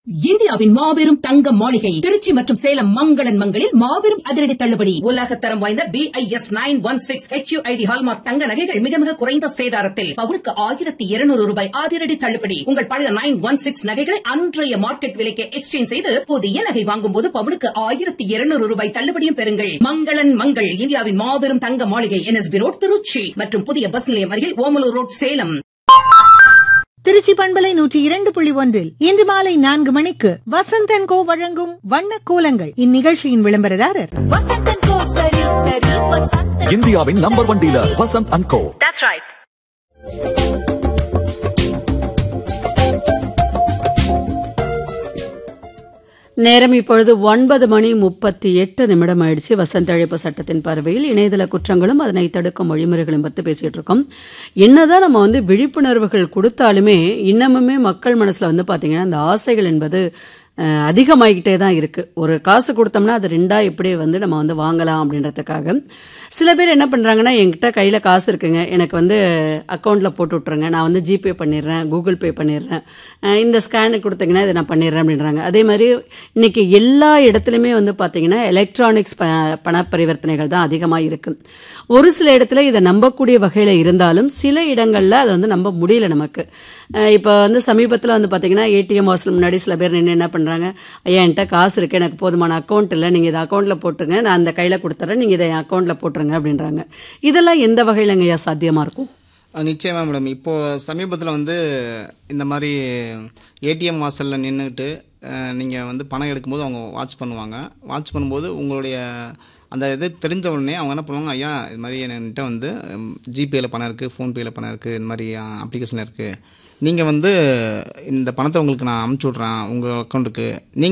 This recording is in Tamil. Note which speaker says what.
Speaker 1: இந்தியாவின் மாபெரும் தங்க மாளிகை திருச்சி மற்றும் சேலம் மங்களன் மங்களில் மாபெரும் அதிரடி தள்ளுபடி உலகத்தரம் வாய்ந்த B I S nine one six H ID hallmark தங்க நகைகள் மிக மிக குறைந்த சேதாரத்தில் பவுனுக்கு ஆயிரத்தி இருநூறு ரூபாய் அதிரடி தள்ளுபடி உங்கள் பழைய நைன் ஒன் சிக்ஸ் நகைகளை அன்றைய மார்க்கெட் விலைக்கு எக்ஸ்சேஞ்ச் செய்து புதிய நகை வாங்கும் போது பவுனுக்கு ஆயிரத்தி இருநூறு ரூபாய் தள்ளுபடியும் பெறுங்கள் மங்களன் மங்கள் இந்தியாவின் மாபெரும் தங்க மாளிகை என்எஸ்பி ரோட் திருச்சி மற்றும் புதிய பஸ் நிலையம் அருகில் ஓமலூர் ரோட் சேலம்
Speaker 2: திருச்சி பண்பலை நூற்றி இரண்டு புள்ளி ஒன்றில் இன்று மாலை நான்கு மணிக்கு வசந்தன் கோ வழங்கும் வண்ண கோலங்கள் இந்நிகழ்ச்சியின் விளம்பரதாரர்
Speaker 3: வசந்தன் கோ சரி சரி வசந்தன்
Speaker 4: இந்தியாவின் number one dealer Vasanth and Co
Speaker 5: நேரம் இப்பொழுது ஒன்பது மணி முப்பத்தி எட்டு நிமிடம் ஆயிடுச்சு வசந்த அழைப்பு சட்டத்தின் பார்வையில் இணையதள குற்றங்களும் அதனை தடுக்கும் வழிமுறைகளும் பற்றி பேசிட்டு இருக்கோம் என்னதான் நம்ம வந்து விழிப்புணர்வுகள் கொடுத்தாலுமே இன்னமுமே மக்கள் மனசுல வந்து பாத்தீங்கன்னா அந்த ஆசைகள் என்பது அஹ், அதிகமாகிக்கிட்டே தான் இருக்கு ஒரு காசு கொடுத்தோம்னா அது ரெண்டா எப்படி வந்து நம்ம வந்து வாங்கலாம் அப்படின்றதுக்காக சில பேர் என்ன பண்றாங்கன்னா என்கிட்ட கையில காசு இருக்குங்க எனக்கு வந்து அக்கௌண்ட்ல போட்டு விட்ருங்க நான் வந்து ஜிபே பண்ணிடுறேன் கூகுள் பே பண்ணிடுறேன் அஹ், இந்த ஸ்கேனு கொடுத்தீங்கன்னா இதை நான் பண்ணிடுறேன் அப்படின்றாங்க அதே மாதிரி இன்னைக்கு எல்லா இடத்துலையுமே வந்து பார்த்தீங்கன்னா எலக்ட்ரானிக்ஸ் ப பண பரிவர்த்தனைகள் தான் அதிகமாக இருக்கு ஒரு சில இடத்துல இதை நம்பக்கூடிய வகையில் இருந்தாலும் சில இடங்களில் அதை வந்து நம்ப முடியல நமக்கு அஹ், இப்போ வந்து சமீபத்தில் வந்து பார்த்தீங்கன்னா ஏடிஎம் வாசல் முன்னாடி சில பேர் நின்று என்ன பண்ணுறாங்க ஐயா என்கிட்ட காசு இருக்கு எனக்கு போதுமான அக்கௌண்ட் இல்லை நீங்கள் இதை அக்கௌண்ட்டில் போட்டுங்க நான் அந்த கையில் கொடுத்துறேன் நீங்கள் இதை என் அக்கௌண்ட்டில் போட்டுருங்க அப்படின்றாங்க இதெல்லாம் எந்த வகையிலங்க ஐயா சாத்தியமாக இருக்கும்
Speaker 6: அஹ் நிச்சயமா மேடம் இப்போது சமீபத்தில் வந்து இந்த மாதிரி ஏடிஎம் வாசலில் நின்றுட்டு நீங்கள் வந்து பணம் எடுக்கும்போது அவங்க வாட்ச் பண்ணுவாங்க வாட்ச் பண்ணும்போது உங்களுடைய அந்த இது தெரிஞ்ச உடனே அவங்க என்ன பண்ணுவாங்க ஐயா இது மாதிரி என்கிட்ட வந்து ஜிபேயில் பணம் இருக்குது ஃபோன்பேயில் பணம் இருக்குது இந்த மாதிரி அப்ளிகேஷன் இருக்குது நீங்கள் வந்து இந்த பணத்தை உங்களுக்கு நான் அமுச்சு விட்றேன் உங்கள் அக்கௌண்ட்டுக்கு நீங்கள்